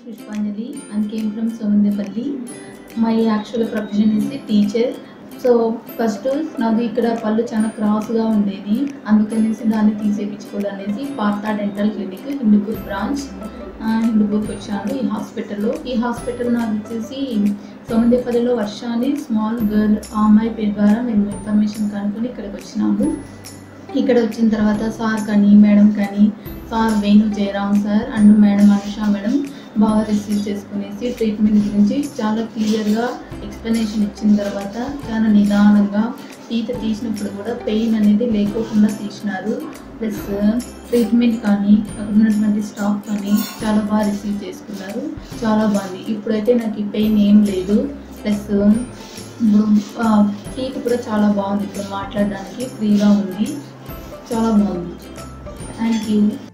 Pushpanjali and came from Somandepalli. My actual profession is a teacher. So first నాకు ఇక్కడ పళ్ళు చాలా క్రాస్గా ఉండేది అందుకనేసి దాన్ని తీసేపించుకోవాలనేసి Partha dental clinic Hindupur branch ఆ, హిందూపూర్కి వచ్చాను ఈ హాస్పిటల్లో ఈ హాస్పిటల్ నాకు వచ్చేసి సోమందేపల్లిలో వర్ష అని స్మాల్ గర్ల్ ఆ అమ్మాయి పేరు ద్వారా మేము ఇన్ఫర్మేషన్ కనుక్కొని ఇక్కడికి వచ్చినాము ఇక్కడ వచ్చిన తర్వాత సార్ కానీ మేడం కానీ sir Venu Jayaram sir and madam Anusha madam బాగా రిసీవ్ చేసుకునేసి ట్రీట్మెంట్ గురించి చాలా క్లియర్గా ఎక్స్ప్లెనేషన్ ఇచ్చిన తర్వాత చాలా నిదానంగా ఈత తీసినప్పుడు కూడా పెయిన్ అనేది లేకోకుండా తీసినారు ప్లస్ ట్రీట్మెంట్ కానీ అక్కడ ఉన్నటువంటి స్టాఫ్ కానీ చాలా బాగా రిసీవ్ చేసుకున్నారు చాలా బాగుంది ఇప్పుడైతే నాకు ఈ పెయిన్ ఏం లేదు ప్లస్ ఇప్పుడు టీకి కూడా చాలా బాగుంది ఇప్పుడు మాట్లాడడానికి ఫ్రీగా ఉంది చాలా బాగుంది థ్యాంక్ యూ